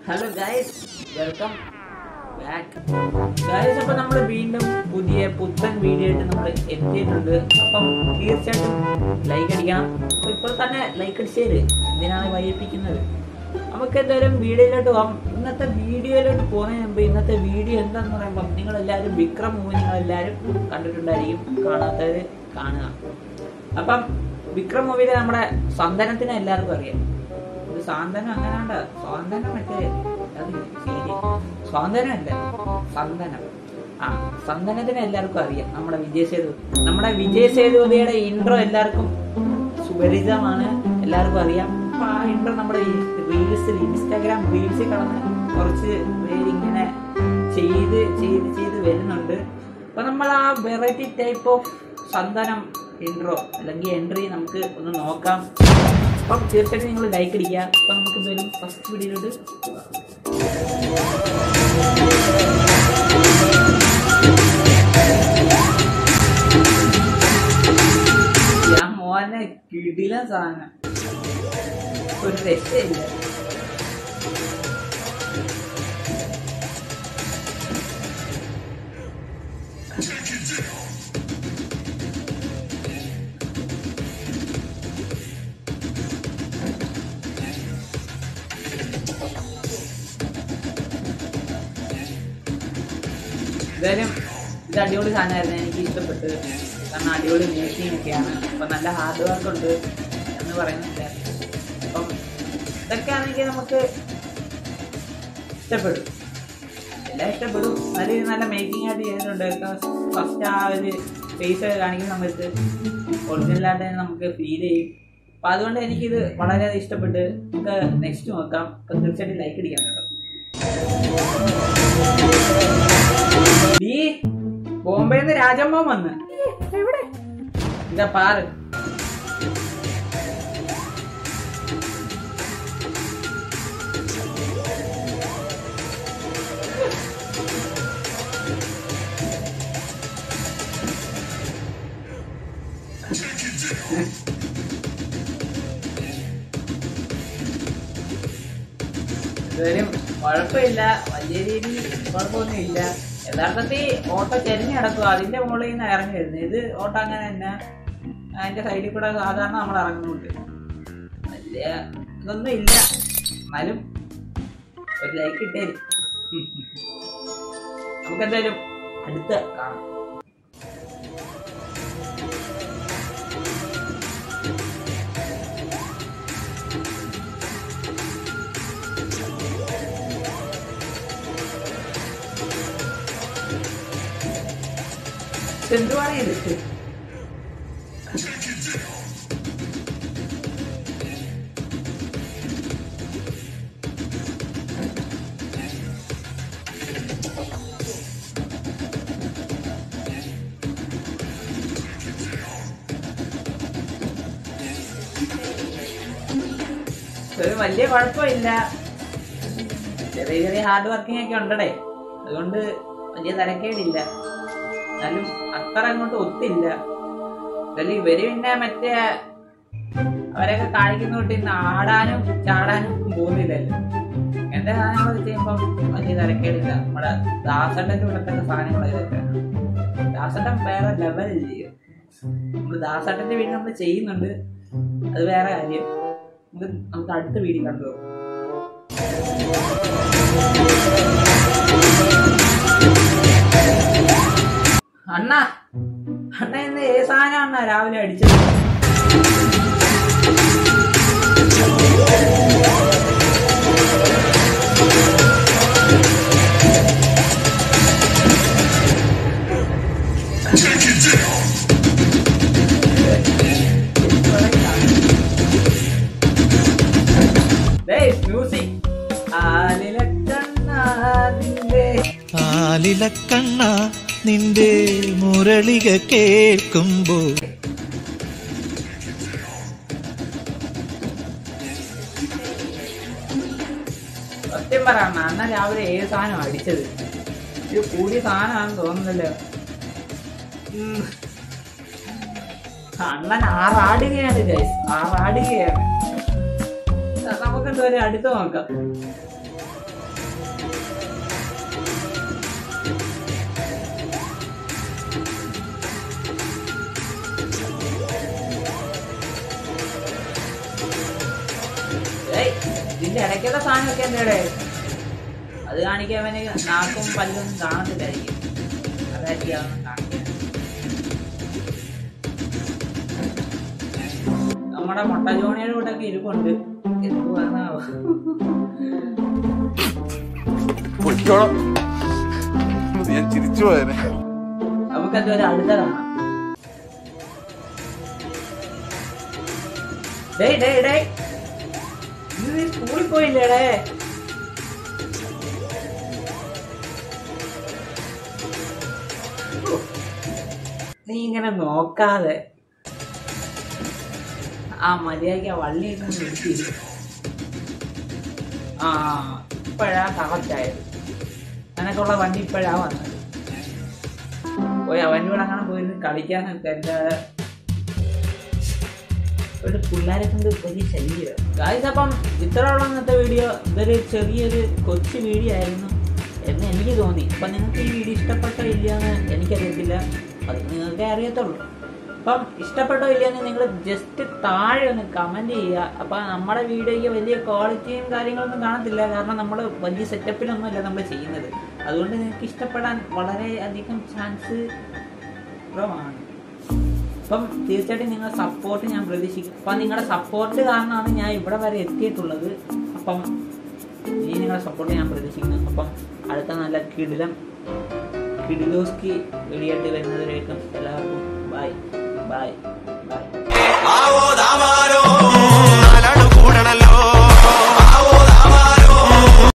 Hello guys welcome back guys അപ്പൊ നമ്മൾ വീണ്ടും പുതിയ പുത്തൻ വീഡിയോ ആയിട്ട് നമ്മൾ എത്തിയിട്ടുണ്ട് അപ്പം തീർച്ചയായിട്ടും ലൈക്ക് അടിക്കണം അപ്പൊ ഇപ്പോൾ തന്നെ ലൈക്ക് അടിച്ചേര് എന്തിനാണ് വൈകിപ്പിക്കുന്നത് നമുക്ക് എന്തായാലും വീഡിയോയിലോട്ട് പോകാം ഇന്നത്തെ വീഡിയോയിലോട്ട് പോകുന്നതിന് മുമ്പ് ഇന്നത്തെ വീഡിയോ എന്താന്ന് പറയുമ്പോൾ നിങ്ങൾ എല്ലാവരും വിക്രം മൂവി നിങ്ങൾ എല്ലാവരും കണ്ടിട്ടുണ്ടായിരിക്കും കാണാത്തവര് കാണുക അപ്പം വിക്രം മൂവിയിലെ നമ്മുടെ സന്ദനത്തിനെ എല്ലാവർക്കും അറിയാം ഒരു സാന്ത്വനം അങ്ങനാണ്ട് സ്വാന്തനം മറ്റേ അത് ശരി സ്വാന്തനം അല്ല സന്ദനം ആ സന്ദനത്തിനെ എല്ലാവർക്കും അറിയാം നമ്മുടെ വിജയ് സേതു നമ്മുടെ വിജയ് സേതുപതിയുടെ ഇൻട്രോ എല്ലാവർക്കും സുപരിചിതമാണ് എല്ലാവർക്കും അറിയാം അപ്പൊ ആ ഇൻട്രോ നമ്മുടെ റീൽസിൽ ഇൻസ്റ്റാഗ്രാം റീൽസിൽ കടന്ന് കുറച്ച് പേര് ഇങ്ങനെ ചെയ്ത് ചെയ്ത് ചെയ്ത് വരുന്നുണ്ട് അപ്പൊ നമ്മൾ ആ വെറൈറ്റി ടൈപ്പ് ഓഫ് സന്ദനം ഇൻട്രോ അല്ലെങ്കിൽ എൻട്രി നമുക്ക് ഒന്ന് നോക്കാം അപ്പം തീർച്ചയായിട്ടും നിങ്ങൾ ലൈക്ക് അടിക്കുക അപ്പം നമുക്ക് എന്തായാലും ഫസ്റ്റ് വീഡിയോയിലോട്ട് പോകാം ഞാൻ മോനെ കിടില സാധനം ഒരു രക്ഷയില്ല എന്തായാലും ഇത് അടിപൊളി സാധനമായിരുന്നു എനിക്ക് ഇഷ്ടപ്പെട്ട് കാരണം അടിപൊളി മേക്കിംഗ് ഒക്കെയാണ് അപ്പം നല്ല ഹാർഡ് വർക്ക് ഉണ്ട് എന്ന് പറയുന്നുണ്ട് അപ്പം ഇതൊക്കെ ആണെങ്കിൽ നമുക്ക് ഇഷ്ടപ്പെടും എല്ലാം ഇഷ്ടപ്പെടും നല്ല രീതിയിൽ നല്ല മേക്കിംഗ് ആയിട്ട് ചെയ്തിട്ടുണ്ട് ഫസ്റ്റ് ആ ഒരു ഫേസ് കാണിക്കുന്ന സമയത്ത് ഒറിജിനലായിട്ട് തന്നെ നമുക്ക് ഫീൽ ചെയ്യും അപ്പം അതുകൊണ്ട് എനിക്കിത് വളരെയധികം ഇഷ്ടപ്പെട്ട് നമുക്ക് നെക്സ്റ്റ് നോക്കാം അപ്പം തീർച്ചയായിട്ടും ലൈക്ക് അടിക്കാൻ കേട്ടോ ഡീ ബോംബെന്ന് രാജമ്മ വന്ന് എവിടെ ഇതാ പാറ് എന്തായാലും കുഴപ്പമില്ല വലിയ രീതിയിൽ കുഴപ്പമൊന്നും ഇല്ല യഥാർത്ഥത്തിൽ ഓട്ടോ ചെരിഞ്ഞ് കിടക്കുക അതിന്റെ മുകളിൽ നിന്ന് ഇറങ്ങി വരുന്നത് ഇത് ഓട്ടോ അങ്ങനെ തന്നെ അതിന്റെ സൈഡിൽ കൂടെ സാധാരണ നമ്മൾ ഇറങ്ങുന്നുണ്ട് വലിയ ഇതൊന്നും ഇല്ല എന്നാലും ഒരു ലൈക്ക് ഇട്ടേരും നമുക്ക് എന്തായാലും അടുത്ത കാണാം എന്തുവാണ് ഇത് ഒരു വലിയ കുഴപ്പമില്ല ചെറിയ ചെറിയ ഹാർഡ് വർക്കിംഗ് ഒക്കെ ഉണ്ടടേ അതുകൊണ്ട് വലിയ തരക്കേടില്ല എന്നാലും അത്ര അങ്ങോട്ട് ഒത്തില്ല എന്തായാലും ഇവര് പിന്നെ മറ്റേ അവരൊക്കെ കാണിക്കുന്ന തൊട്ട് ഇന്ന് ആടാനും ചാടാനും ഒന്നും പോകുന്നില്ലല്ലോ എന്റെ സാധനങ്ങളൊക്കെ ചെയ്യുമ്പോൾ വലിയ തിരക്കേടില്ല നമ്മുടെ ദാസന്റെ ഇവിടത്തെ സാധനങ്ങൾ ഇതൊക്കെ ദാസട്ടൻ വേറെ ലെവലിൽ ചെയ്യും നമ്മള് ദാസട്ടന്റെ വീട് നമ്മൾ ചെയ്യുന്നുണ്ട് അത് വേറെ കാര്യം നമുക്ക് നമുക്ക് അടുത്ത വീഡിയോ കണ്ടു അണ്ണ അണ്ണ ഇന്ന് ഏ സാധനം അണ്ണ രാവിലെ അടിച്ചത് മ്യൂസിക് ആലിലക്കണ്ണാതിന്റെ ആലിലക്കണ്ണ നിന്റെ മുരളിക കേൾക്കുമ്പോൾ സത്യം പറയാം അണ്ണ രാവിലെ ഏത് സാധനം അടിച്ചത് ഇത് കൂടിയ സാധനമാണെന്ന് തോന്നുന്നല്ലോ ഉം. അണ്ണൻ ആറാടുകയാണ് ഗൈസ് ആറാടുകയാണ് നമുക്ക് എന്തായാലും അടുത്ത് നോക്കാം ഇതിന്റെ ഇടയ്ക്കുള്ള സാധനമൊക്കെ എന്തേടെ അത് കാണിക്കാൻ അവന് നാക്കും പല്ലും കാണത്തില്ലായിരിക്കും അതായിരിക്കും അതൊന്നും കാണിക്കാൻ നമ്മുടെ മുട്ട ജോണിയുടെ കൂടെ ഒക്കെ ഇരിപ്പുണ്ട് എന്തുവാണാവോ പൊയ്ക്കോളം ഞാൻ ചിരിച്ചു പോയനെ നമുക്കത് ഒരു അടുത്ത കാണാം ഡേയ് ഡേയ് ഡേയ് ഇത് നീ സ്കൂളിൽ പോയില്ലേടേ നീ ഇങ്ങനെ നോക്കാതെ ആ മര്യാദയ്ക്ക് ആ വള്ളിയൊക്കെ ഒന്ന് നിർത്തി ആ ഇപ്പോഴാ കറക്റ്റായത് നിനക്കുള്ള വണ്ടി ഇപ്പോഴാ വന്നത് പോയി അവൻ്റെ കൂടെ അങ്ങനെ പോയിരുന്ന് കളിക്കാനൊക്കെ അല്ലാതെ ഒരു പിള്ളേരെ കൊണ്ട് വലിയ ശല്യം ഗായ്സ് അപ്പം ഇത്രയുള്ള ഇന്നത്തെ വീഡിയോ ഇതൊരു ചെറിയൊരു കൊച്ചു വീഡിയോ ആയിരുന്നു എന്ന് എനിക്ക് തോന്നി അപ്പം നിങ്ങൾക്ക് ഈ വീഡിയോ ഇഷ്ടപ്പെട്ടോ ഇല്ലയെന്ന് എനിക്കറിയത്തില്ല അത് നിങ്ങൾക്കേ അറിയത്തുള്ളൂ അപ്പം ഇഷ്ടപ്പെട്ടോ ഇല്ലയെന്ന് നിങ്ങൾ ജസ്റ്റ് താഴെ ഒന്ന് കമൻറ്റ് ചെയ്യുക അപ്പം നമ്മുടെ വീഡിയോയ്ക്ക് വലിയ ക്വാളിറ്റിയും കാര്യങ്ങളൊന്നും കാണത്തില്ല കാരണം നമ്മൾ വലിയ സെറ്റപ്പിലൊന്നുമല്ല നമ്മൾ ചെയ്യുന്നത് അതുകൊണ്ട് നിങ്ങൾക്ക് ഇഷ്ടപ്പെടാൻ വളരെ അധികം ചാൻസ് കുറവാണ് അപ്പം തീർച്ചയായിട്ടും നിങ്ങളുടെ സപ്പോർട്ട് ഞാൻ പ്രതീക്ഷിക്കും അപ്പം നിങ്ങളുടെ സപ്പോർട്ട് കാരണമാണ് ഞാൻ ഇവിടെ വരെ എത്തിയിട്ടുള്ളത് അപ്പം ഇനി നിങ്ങളുടെ സപ്പോർട്ട് ഞാൻ പ്രതീക്ഷിക്കുന്നു അപ്പം അടുത്ത നല്ല കിടിലം കിടിലോസ്കി വെടിയായിട്ട് വരുന്നതിലേക്കും എല്ലാവർക്കും ബൈ ബൈ ബൈ ആവോ ദാമാര